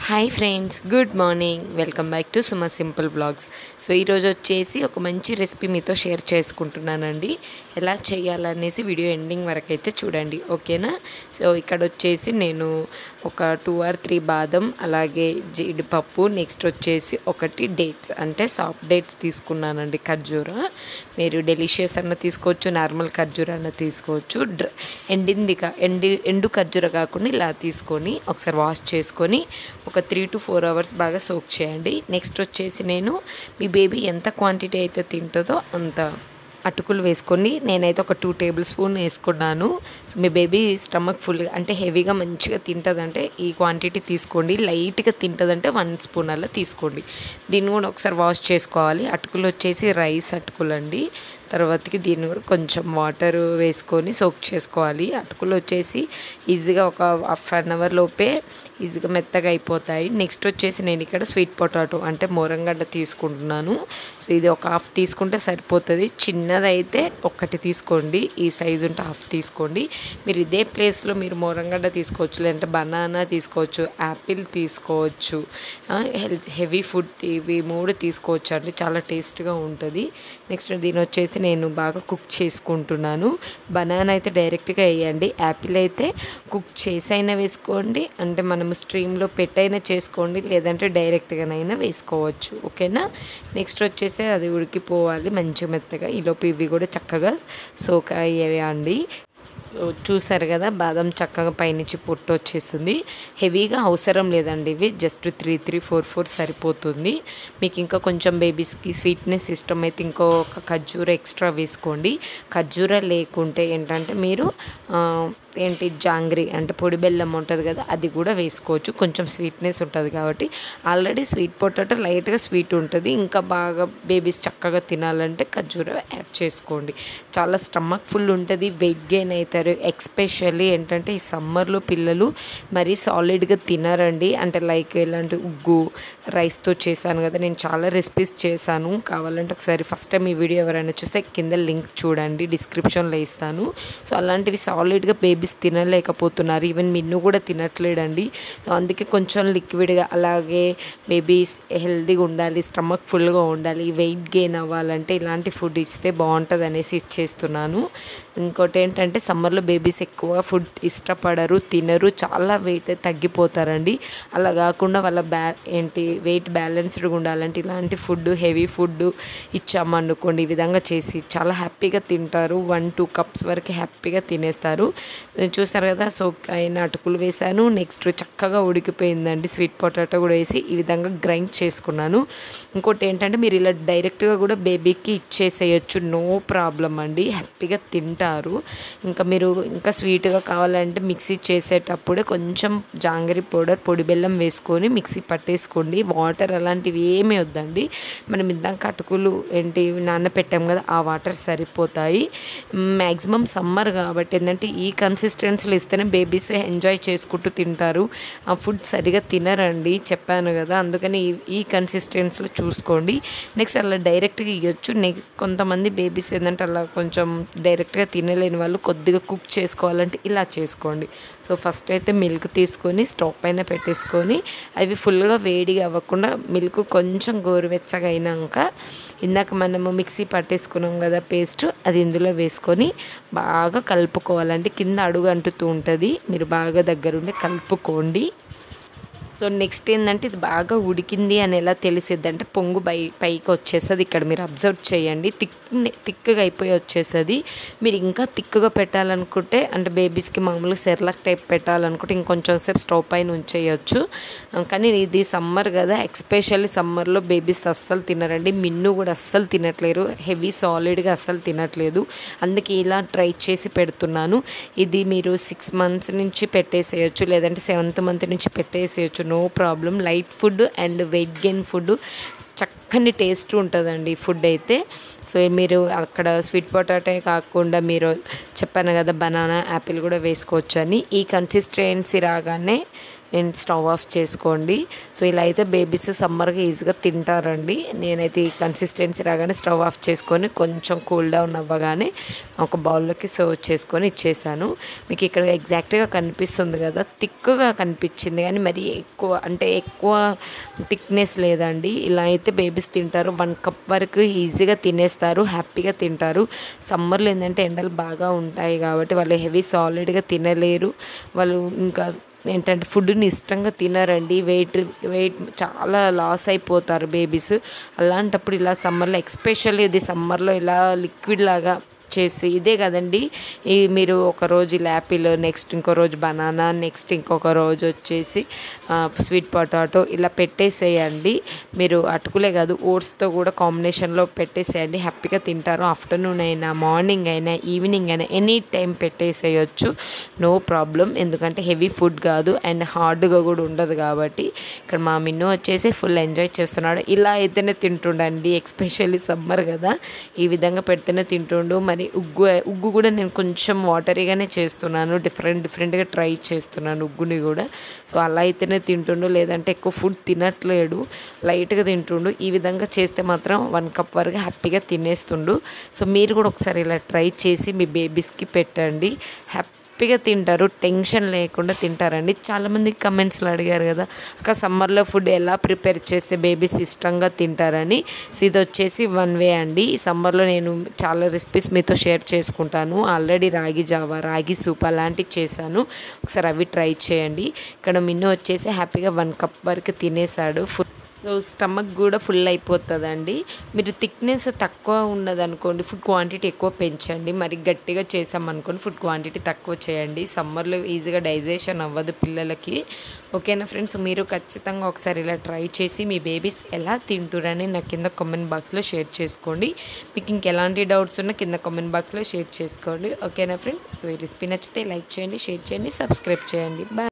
hi friends good morning welcome back to Suma simple blogs so ఈరోజు వచ్చేసి ఒక మంచి రెసిపీ మీతో షేర్ చేసుకుంటున్నానండి ఎలా చేయాలనేసి వీడియో ఎండింగ్ వరకు అయితే చూడండి ఓకేనా సో ఇక్కడ వచ్చేసి నేను ఒక టూ ఆర్ త్రీ బాదం అలాగే జీడిపప్పు నెక్స్ట్ వచ్చేసి ఒకటి డేట్స్ అంటే సాఫ్ట్ డేట్స్ తీసుకున్నానండి ఖర్జూర మీరు డెలిషియస్ అన్న తీసుకోవచ్చు నార్మల్ ఖర్జూర అన్న తీసుకోవచ్చు డ్ర ఎండింది కా ఎండి ఎండు ఖర్జూర కాకుండా ఇలా తీసుకొని ఒకసారి వాష్ చేసుకొని ఒక త్రీ టు ఫోర్ అవర్స్ బాగా సోక్ చేయండి నెక్స్ట్ వచ్చేసి నేను మీ బేబీ ఎంత క్వాంటిటీ అయితే తింటుందో అంత అటుకులు వేసుకొని నేనైతే ఒక టూ టేబుల్ స్పూన్ వేసుకున్నాను సో మీ బేబీ స్టమక్ ఫుల్గా అంటే హెవీగా మంచిగా తింటుందంటే ఈ క్వాంటిటీ తీసుకోండి లైట్గా తింటుందంటే వన్ స్పూన్ అలా తీసుకోండి దీన్ని కూడా ఒకసారి వాష్ చేసుకోవాలి అటుకులు వచ్చేసి రైస్ అటుకులు అండి తర్వాతకి దీన్ని కూడా కొంచెం వాటర్ వేసుకొని సోక్ చేసుకోవాలి అటుకులు వచ్చేసి ఈజీగా ఒక హాఫ్ అన్ అవర్ లోపే ఈజీగా మెత్తగా అయిపోతాయి నెక్స్ట్ వచ్చేసి నేను ఇక్కడ స్వీట్ పొటాటో అంటే మోరంగడ్డ తీసుకుంటున్నాను సో ఇది ఒక హాఫ్ తీసుకుంటే సరిపోతుంది చిన్నదైతే ఒక్కటి తీసుకోండి ఈ సైజు ఉంటే హాఫ్ తీసుకోండి మీరు ఇదే ప్లేస్లో మీరు మోరంగడ్డ తీసుకోవచ్చు లేదంటే బనానా తీసుకోవచ్చు యాపిల్ తీసుకోవచ్చు హెల్త్ హెవీ ఫుడ్ ఇవి మూడు తీసుకోవచ్చు అండి చాలా టేస్ట్గా ఉంటుంది నెక్స్ట్ దీని వచ్చేసి నేను బాగా కుక్ చేసుకుంటున్నాను బనానా అయితే డైరెక్ట్గా వేయండి యాపిల్ అయితే కుక్ చేసైనా వేసుకోండి అంటే మనము స్ట్రీమ్లో పెట్టైనా చేసుకోండి లేదంటే డైరెక్ట్గానైనా వేసుకోవచ్చు ఓకేనా నెక్స్ట్ వచ్చేసి అది ఉడికిపోవాలి మంచిగా మెత్తగా ఈలోపు ఇవి కూడా చక్కగా సోక అయ్యేయండి చూసారు కదా బాదం చక్కగా పైనుంచి పొట్టు వచ్చేస్తుంది హెవీగా అవసరం లేదండి ఇవి just three three four four సరిపోతుంది మీకు ఇంకా కొంచెం బేబీస్కి స్వీట్నెస్ ఇష్టం అయితే ఇంకో ఒక ఖర్జూర ఎక్స్ట్రా వేసుకోండి ఖర్జూర లేకుంటే ఏంటంటే మీరు ఏంటి జాంగ్రీ అంటే పొడి బెల్లం ఉంటుంది కదా అది కూడా వేసుకోవచ్చు కొంచెం స్వీట్నెస్ ఉంటుంది కాబట్టి ఆల్రెడీ స్వీట్ పొటాటో లైట్గా స్వీట్ ఉంటుంది ఇంకా బాగా బేబీస్ చక్కగా తినాలంటే ఖర్జూర యాడ్ చేసుకోండి చాలా స్టమక్ ఫుల్ ఉంటుంది వెయిట్ గెయిన్ అవుతారు ఎక్స్పెషల్లీ ఏంటంటే ఈ సమ్మర్లో పిల్లలు మరీ సాలిడ్గా తినరండి అంటే లైక్ ఇలాంటి ఉగ్గు రైస్తో చేశాను కదా నేను చాలా రెసిపీస్ చేశాను కావాలంటే ఒకసారి ఫస్ట్ టైం ఈ వీడియో ఎవరైనా చూస్తే కింద లింక్ చూడండి డిస్క్రిప్షన్లో ఇస్తాను సో అలాంటివి సాలిడ్గా బేబీ బేబీస్ తినలేకపోతున్నారు ఈవెన్ మిన్ను కూడా తినట్లేడండి సో అందుకే కొంచెం లిక్విడ్గా అలాగే బేబీస్ హెల్తీగా ఉండాలి స్టమక్ ఫుల్గా ఉండాలి వెయిట్ గెయిన్ అవ్వాలంటే ఇలాంటి ఫుడ్ ఇస్తే బాగుంటుంది అనేసి ఇచ్చేస్తున్నాను ఇంకోటి ఏంటంటే సమ్మర్లో బేబీస్ ఎక్కువ ఫుడ్ ఇష్టపడరు తినరు చాలా వెయిట్ తగ్గిపోతారండి అలా కాకుండా వాళ్ళ బ్యా ఏంటి వెయిట్ బ్యాలెన్స్డ్గా ఉండాలంటే ఇలాంటి ఫుడ్ హెవీ ఫుడ్ ఇచ్చామనుకోండి ఈ విధంగా చేసి చాలా హ్యాపీగా తింటారు వన్ టూ కప్స్ వరకు హ్యాపీగా తినేస్తారు చూస్తారు కదా సో అయిన అటుకులు వేసాను నెక్స్ట్ చక్కగా ఉడికిపోయిందండి స్వీట్ పొటాటో కూడా వేసి ఈ విధంగా గ్రైండ్ చేసుకున్నాను ఇంకోటి ఏంటంటే మీరు ఇలా డైరెక్ట్గా కూడా బేబీకి ఇచ్చేసేయచ్చు నో ప్రాబ్లం అండి హ్యాపీగా తింటారు ఇంకా మీరు ఇంకా స్వీట్గా కావాలంటే మిక్సీ చేసేటప్పుడే కొంచెం జాంగరి పౌడర్ పొడి బెల్లం వేసుకొని మిక్సీ పట్టేసుకోండి వాటర్ అలాంటివి ఏమీ వద్దండి మనం ఇందాక అటుకులు ఏంటి నానపెట్టాం కదా ఆ వాటర్ సరిపోతాయి మ్యాక్సిమం సమ్మర్ కాబట్టి ఏంటంటే ఈ కన్సిస్టెన్సీలో ఇస్తేనే బేబీస్ ఎంజాయ్ చేసుకుంటూ తింటారు ఆ ఫుడ్ సరిగా తినరండి చెప్పాను కదా అందుకని ఈ కన్సిస్టెన్సీలో చూసుకోండి నెక్స్ట్ అలా డైరెక్ట్గా ఇవ్వచ్చు నెక్స్ట్ కొంతమంది బేబీస్ ఏంటంటే అలా కొంచెం డైరెక్ట్గా తినలేని వాళ్ళు కొద్దిగా కుక్ చేసుకోవాలంటే ఇలా చేసుకోండి సో ఫస్ట్ అయితే మిల్క్ తీసుకొని స్టవ్ పైన పెట్టేసుకొని అవి ఫుల్గా వేడిగా అవ్వకుండా మిల్క్ కొంచెం గోరువెచ్చగా అయినాక ఇందాక మనము మిక్సీ పట్టేసుకున్నాం కదా పేస్ట్ అది ఇందులో వేసుకొని బాగా కలుపుకోవాలంటే కింద అడుగు అంటుతూ ఉంటుంది మీరు బాగా దగ్గరుండి కలుపుకోండి సో నెక్స్ట్ ఏంటంటే ఇది బాగా ఉడికింది అని ఎలా తెలిసిద్ది అంటే పొంగు బై పైకి వచ్చేస్తుంది ఇక్కడ మీరు అబ్జర్వ్ చేయండి థిక్ థిక్గా అయిపోయి వచ్చేస్తుంది మీరు ఇంకా థిక్గా పెట్టాలనుకుంటే అంటే బేబీస్కి మామూలుగా సెర్లాక్ టైప్ పెట్టాలనుకుంటే ఇంకొంచెం సేపు స్టవ్ పైన ఉంచేయచ్చు కానీ ఇది సమ్మర్ కదా ఎక్స్పెషల్లీ సమ్మర్లో బేబీస్ అస్సలు తినరండి మిన్ను కూడా అస్సలు తినట్లేరు హెవీ సాలిడ్గా అస్సలు తినట్లేదు అందుకే ఇలా ట్రై చేసి పెడుతున్నాను ఇది మీరు సిక్స్ మంత్స్ నుంచి పెట్టేసేయచ్చు లేదంటే సెవెంత్ మంత్ నుంచి పెట్టేసేయచ్చు no problem light food and weight gain food చక్కని టేస్ట్ ఉంటుందండి ఫుడ్ అయితే సో మీరు అక్కడ స్వీట్ పొటాటో కాకుండా మీరు చెప్పాను కదా బనానా యాపిల్ కూడా వేసుకోవచ్చు అని ఈ కన్సిస్టెన్సీ రాగానే అండ్ స్టవ్ ఆఫ్ చేసుకోండి సో ఇలా అయితే బేబీస్ సమ్మర్గా ఈజీగా తింటారండి నేనైతే ఈ కన్సిస్టెన్సీ రాగానే స్టవ్ ఆఫ్ చేసుకొని కొంచెం కూల్ డౌన్ అవ్వగానే ఒక బౌల్లోకి సర్వ్ చేసుకొని ఇచ్చేసాను మీకు ఇక్కడ ఎగ్జాక్ట్గా కనిపిస్తుంది కదా థిక్గా కనిపించింది కానీ మరి ఎక్కువ అంటే ఎక్కువ థిక్నెస్ లేదండి ఇలా అయితే బేబీస్ తింటారు వన్ కప్ వరకు ఈజీగా తినేస్తారు హ్యాపీగా తింటారు సమ్మర్లో ఏంటంటే ఎండలు బాగా ఉంటాయి కాబట్టి వాళ్ళు హెవీ సాలిడ్గా తినలేరు వాళ్ళు ఇంకా ఏంటంటే ఫుడ్ని ఇష్టంగా తినరండి వెయిట్ వెయిట్ చాలా లాస్ అయిపోతారు బేబీస్ అలాంటప్పుడు ఇలా సమ్మర్లో ఎక్స్పెషల్లీ ఇది సమ్మర్లో ఇలా లిక్విడ్ లాగా చేసి ఇదే కదండి ఈ మీరు ఒక రోజు ఇలా యాపిల్ నెక్స్ట్ ఇంకో రోజు బనానా నెక్స్ట్ ఇంకొక రోజు వచ్చేసి స్వీట్ పొటాటో ఇలా పెట్టేసేయండి మీరు అటుకులే కాదు ఓట్స్తో కూడా కాంబినేషన్లో పెట్టేసేయండి హ్యాపీగా తింటారు ఆఫ్టర్నూన్ అయినా మార్నింగ్ అయినా ఈవినింగ్ అయినా ఎనీ టైం పెట్టేసేయచ్చు నో ప్రాబ్లం ఎందుకంటే హెవీ ఫుడ్ కాదు అండ్ హార్డ్గా కూడా ఉండదు కాబట్టి ఇక్కడ మా మిన్ను వచ్చేసి ఫుల్ ఎంజాయ్ చేస్తున్నాడు ఇలా అయితేనే తింటుండండి ఎక్స్పెషల్లీ సమ్మర్ కదా ఈ విధంగా పెడితేనే తింటుండు మరి ఉగ్గు ఉగ్గు కూడా నేను కొంచెం వాటరీగానే చేస్తున్నాను డిఫరెంట్ డిఫరెంట్గా ట్రై చేస్తున్నాను ఉగ్గుని కూడా సో అలా అయితేనే తింటుండు లేదంటే ఎక్కువ ఫుడ్ తినట్లేడు లైట్గా తింటుండు ఈ విధంగా చేస్తే మాత్రం వన్ కప్ వరకు హ్యాపీగా తినేస్తుండు సో మీరు కూడా ఒకసారి ఇలా ట్రై చేసి మీ బేబీస్కి పెట్టండి హ్యాపీ హ్యాపీగా తింటారు టెన్షన్ లేకుండా తింటారండి చాలామంది కమెంట్స్లో అడిగారు కదా అక్క సమ్మర్లో ఫుడ్ ఎలా ప్రిపేర్ చేస్తే బేబీస్ ఇష్టంగా తింటారని సో ఇది వచ్చేసి వన్ వే అండి ఈ సమ్మర్లో నేను చాలా రెసిపీస్ మీతో షేర్ చేసుకుంటాను ఆల్రెడీ రాగి జావా రాగి సూప్ అలాంటివి చేశాను ఒకసారి అవి ట్రై చేయండి ఇక్కడ మిన్ను వచ్చేసి హ్యాపీగా వన్ కప్ వరకు తినేసాడు ఫుడ్ సో స్టమక్ కూడా ఫుల్ అయిపోతుందండి మీరు థిక్నెస్ తక్కువ ఉన్నదనుకోండి ఫుడ్ క్వాంటిటీ ఎక్కువ పెంచండి మరి గట్టిగా చేసామనుకోండి ఫుడ్ క్వాంటిటీ తక్కువ చేయండి సమ్మర్లో ఈజీగా డైజెషన్ అవ్వదు పిల్లలకి ఓకేనా ఫ్రెండ్స్ మీరు ఖచ్చితంగా ఒకసారి ఇలా ట్రై చేసి మీ బేబీస్ ఎలా తింటురని నా కింద కామెంట్ బాక్స్లో షేర్ చేసుకోండి మీకు ఇంకెలాంటి డౌట్స్ ఉన్నా కింద కామెంట్ బాక్స్లో షేర్ చేసుకోండి ఓకేనా ఫ్రెండ్స్ సో ఈ రెసిపీ నచ్చితే లైక్ చేయండి షేర్ చేయండి సబ్స్క్రైబ్ చేయండి బాయ్